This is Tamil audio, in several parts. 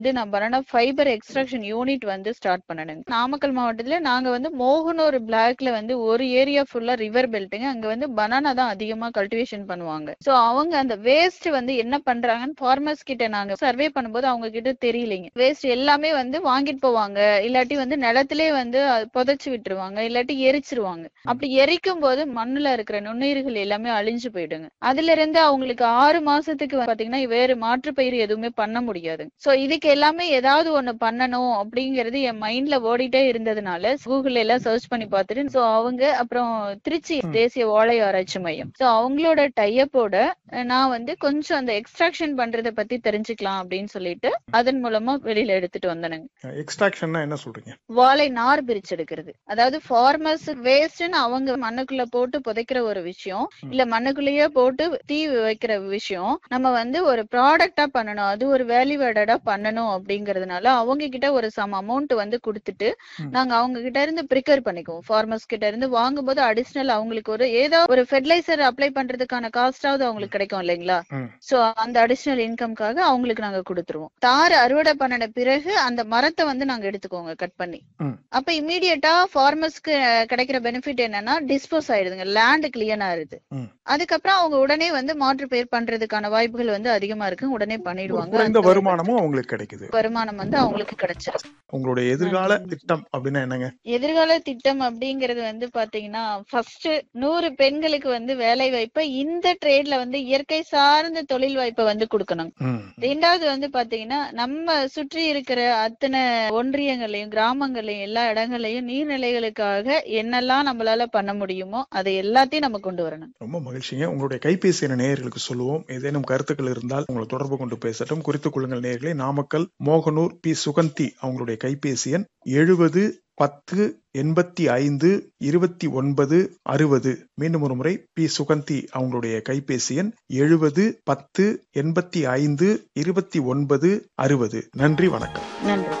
இது நான் பனானா ஃபைபர் எக்ஸ்ட்ராக்ஷன் யூனிட் வந்து ஸ்டார்ட் பண்ணணுங்க நாமக்கல் மாவட்டத்துல நாங்க வந்து மோகனூர் பிளாக்ல வந்து ஒரு ஏரியா ஃபுல்லா ரிவர் பெல்ட்டுங்க அங்க வந்து பனானா தான் அதிகமா கல்டிவேஷன் பண்ணுவாங்க சோ அவங்க அந்த வேஸ்ட் வந்து என்ன பண்றாங்கன்னு ஃபார்மர்ஸ் கிட்ட நாங்க சர்வே பண்ணும்போது அவங்க கிட்ட தெரியலைங்க வேஸ்ட் எல்லாமே வந்து வாங்கிட்டு போவாங்க இல்லாட்டி வந்து நிலத்திலே வந்து அது புதைச்சு விட்டுருவாங்க இல்லாட்டி எரிச்சிருவாங்க அப்படி எரிக்கும் போது மண்ணுல இருக்கிற நுண்ணுயிர்கள் எல்லாமே அழிஞ்சு போயிடுங்க அதுல இருந்து அவங்களுக்கு ஆறு மாசத்துக்கு வந்து பாத்தீங்கன்னா வேறு மாற்று பயிர் எதுவுமே பண்ண முடியாது சோ இதுக்கு எல்லாமே ஏதாவது ஒண்ணு பண்ணணும் அப்படிங்கறது என் மைண்ட்ல ஓடிட்டே இருந்ததுனால கூகுள் எல்லாம் சர்ச் பண்ணி பார்த்துட்டு சோ அவங்க அப்புறம் திருச்சி ம். தேசிய ஓலை ஆராய்ச்சி மையம் சோ அவங்களோட டைப்போட நான் வந்து கொஞ்சம் அந்த எக்ஸ்ட்ராக்ஷன் பண்றத பத்தி தெரிஞ்சுக்கலாம் அப்படின்னு சொல்லிட்டு அதன் மூலமா வெளியில எடுத்துட்டு வந்தனுங்க எக்ஸ்ட்ராக்ஷன்னா என்ன சொல்றீங்க வாழை நார் பிரிச்செடுக்கிறது அதாவது ஃபார்மர்ஸ் வேஸ்ட்னு அவங்க மண்ணுக்குள்ள போட்டு புதைக்கிற ஒரு விஷயம் ம். இல்ல மண்ணுக்குள்ளேயே போட்டு தீ வைக்கிற விஷயம் நம்ம வந்து ஒரு ப்ராடக்டா பண்ணணும் அது ஒரு வேல்யூ ஆடடா பண்ணணும் அப்படிங்கறதுனால அவங்க கிட்ட ஒரு சம் அமௌண்ட் வந்து கொடுத்துட்டு ம். நாங்க அவங்க கிட்ட இருந்து ப்ரிக்கர் பண்ணிக்குவோம் ஃபார்மர்ஸ் கிட்ட இருந்து வாங்கும்போது அடிஷனல் அவங்களுக்கு ஒரு ஏதோ ஒரு ஃபெர்டிலைசர் அப்ளை பண்றதுக்கான காஸ்டாவது அவங்களுக்கு கிடைக்கும் இல்லைங்களா ம். சோ அந்த அடிஷனல் இன்கம்காக அவங்களுக்கு நாங்க கொடுத்துருவோம் தார் அறுவடை பண்ணின பிறகு அந்த மரத்தை வந்து நாங்க எடுத்துக்கோங்க கட் பண்ணி ம். அப்ப இம்மீடியட்டா ஃபார்மர்ஸ்க்கு கிடைக்கிற பெனிஃபிட் என்னன்னா டிஸ்போஸ் ஆயிடுதுங்க லேண்ட் கிளியர் ஆயிருது ம். அதுக்கப்புறம் அவங்க உடனே வந்து மாற்று பயிர் பண்றதுக்கான வாய்ப்புகள் வந்து அதிகமா இருக்கு உடனே ஒரு பண்ணிடுவாங்க குறைந்த அந்த வருமானமும் அவங்களுக்கு கிடைக்குது வருமானம் வந்து அவங்களுக்கு கிடைச்சிரும் உங்களுடைய எதிர்கால திட்டம் அப்படின்னா என்னங்க எதிர்கால திட்டம் அப்படிங்கறது வந்து பாத்தீங்கன்னா ஃபர்ஸ்ட் நூறு பெண்களுக்கு வந்து வேலை வாய்ப்பை இந்த ட்ரேட்ல வந்து இயற்கை சார்ந்த தொழில் வாய்ப்பை வந்து கொடுக்கணும் ம். ரெண்டாவது வந்து பாத்தீங்கன்னா நம்ம சுற்றி இருக்கிற அத்தனை ஒன்றியங்களையும் கிராமங்களையும் எல்லா இடங்களையும் நீர்நிலைகளுக்காக என்னெல்லாம் நம்மளால பண்ண முடியுமோ அதை எல்லாத்தையும் நம்ம கொண்டு வரணும் ரொம்ப மகிழ்ச்சிங்க உங்களுடைய கைபேசி என நேயர்களுக்கு சொல்லுவோம் ஏதேனும் கருத்துக்கள் இருந்தால் உங்களை தொடர்பு கொண்டு பேசட்டும் குறித்துக் கொள்ளுங்கள் நேயர்களே நாமக்கல் மோகனூர் பி சுகந்தி அவங்களுடைய கைபேசி எண் எழுபது பத்து எண்பத்தி ஐந்து இருபத்தி ஒன்பது அறுபது மீண்டும் ஒரு முறை பி சுகந்தி அவங்களுடைய கைபேசி எண் எழுபது பத்து எண்பத்தி ஐந்து இருபத்தி ஒன்பது அறுபது நன்றி வணக்கம் நன்றி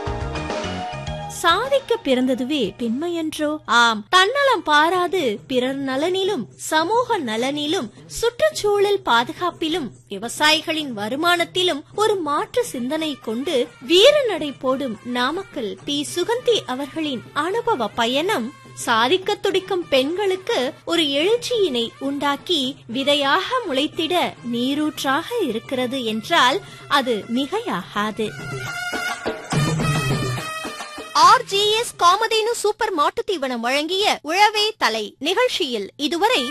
சாதிக்க பிறந்ததுவே பெண்மையன்றோ ஆம் தன்னலம் பாராது பிறர் நலனிலும் சமூக நலனிலும் சுற்றுச்சூழல் பாதுகாப்பிலும் விவசாயிகளின் வருமானத்திலும் ஒரு மாற்று சிந்தனை கொண்டு வீர நடை போடும் நாமக்கல் பி சுகந்தி அவர்களின் அனுபவ பயணம் சாதிக்க துடிக்கும் பெண்களுக்கு ஒரு எழுச்சியினை உண்டாக்கி விதையாக முளைத்திட நீரூற்றாக இருக்கிறது என்றால் அது மிகையாகாது ஆர்ஜிஎஸ் காமதேனு சூப்பர் மாட்டுத் தீவனம் வழங்கிய உழவே தலை நிகழ்ச்சியில் இதுவரை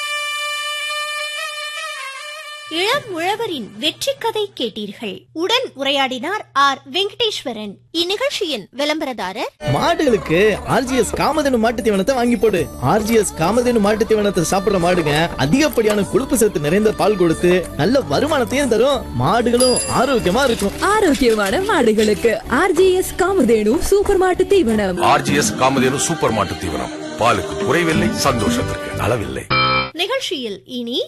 இளம் உழவரின் வெற்றி கதை கேட்டீர்கள் உடன் உரையாடினார் ஆர் வெங்கடேஸ்வரன் இந்நிகழ்ச்சியின் விளம்பரதாரர் மாடுகளுக்கு ஆர்ஜிஎஸ் காமதேனு மாட்டு தீவனத்தை வாங்கி போடு ஆர்ஜிஎஸ் காமதேனு மாட்டு தீவனத்தை சாப்பிடுற மாடுங்க அதிகப்படியான கொழுப்பு சத்து நிறைந்த பால் கொடுத்து நல்ல வருமானத்தையும் தரும் மாடுகளும் ஆரோக்கியமா இருக்கும் ஆரோக்கியமான மாடுகளுக்கு ஆர்ஜிஎஸ் காமதேனு சூப்பர் மாட்டு தீவனம் ஆர்ஜிஎஸ் காமதேனு சூப்பர் மாட்டு தீவனம் பாலுக்கு குறைவில்லை சந்தோஷத்திற்கு அளவில்லை நிகழ்ச்சியில் இனி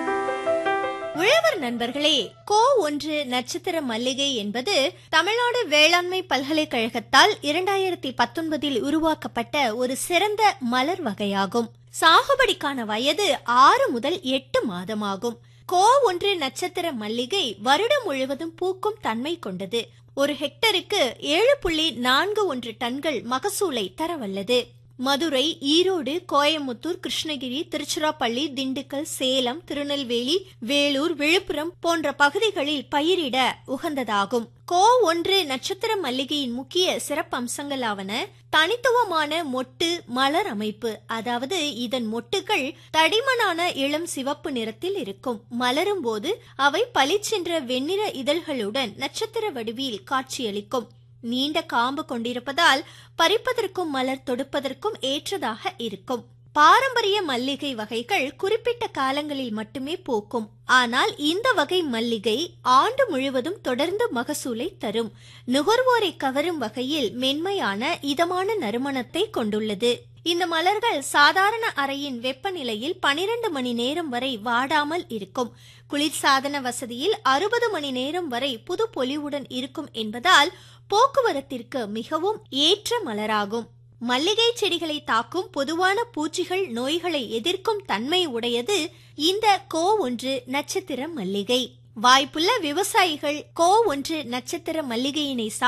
உழவர் நண்பர்களே கோ ஒன்று நட்சத்திர மல்லிகை என்பது தமிழ்நாடு வேளாண்மை பல்கலைக்கழகத்தால் இரண்டாயிரத்தி பத்தொன்பதில் உருவாக்கப்பட்ட ஒரு சிறந்த மலர் வகையாகும் சாகுபடிக்கான வயது ஆறு முதல் எட்டு மாதமாகும் கோ ஒன்று நட்சத்திர மல்லிகை வருடம் முழுவதும் பூக்கும் தன்மை கொண்டது ஒரு ஹெக்டருக்கு ஏழு புள்ளி நான்கு ஒன்று டன்கள் மகசூலை தரவல்லது மதுரை ஈரோடு கோயமுத்தூர் கிருஷ்ணகிரி திருச்சிராப்பள்ளி திண்டுக்கல் சேலம் திருநெல்வேலி வேலூர் விழுப்புரம் போன்ற பகுதிகளில் பயிரிட உகந்ததாகும் கோ ஒன்று நட்சத்திர மல்லிகையின் முக்கிய சிறப்பம்சங்களாவன தனித்துவமான மொட்டு மலர் அமைப்பு அதாவது இதன் மொட்டுகள் தடிமனான இளம் சிவப்பு நிறத்தில் இருக்கும் மலரும் போது அவை பளிச்சென்ற வெண்ணிற இதழ்களுடன் நட்சத்திர வடிவில் காட்சியளிக்கும் நீண்ட காம்பு கொண்டிருப்பதால் பறிப்பதற்கும் மலர் தொடுப்பதற்கும் ஏற்றதாக இருக்கும் பாரம்பரிய மல்லிகை வகைகள் குறிப்பிட்ட காலங்களில் மட்டுமே பூக்கும் ஆனால் இந்த வகை மல்லிகை ஆண்டு முழுவதும் தொடர்ந்து மகசூலை தரும் நுகர்வோரை கவரும் வகையில் மென்மையான இதமான நறுமணத்தை கொண்டுள்ளது இந்த மலர்கள் சாதாரண அறையின் வெப்பநிலையில் பனிரெண்டு மணி நேரம் வரை வாடாமல் இருக்கும் குளிர்சாதன வசதியில் அறுபது மணி நேரம் வரை புது பொலிவுடன் இருக்கும் என்பதால் போக்குவரத்திற்கு மிகவும் ஏற்ற மலராகும் மல்லிகை செடிகளை தாக்கும் பொதுவான பூச்சிகள் நோய்களை எதிர்க்கும் தன்மை உடையது இந்த கோ ஒன்று நட்சத்திர மல்லிகை வாய்ப்புள்ள விவசாயிகள் கோ ஒன்று நட்சத்திர மல்லிகையினை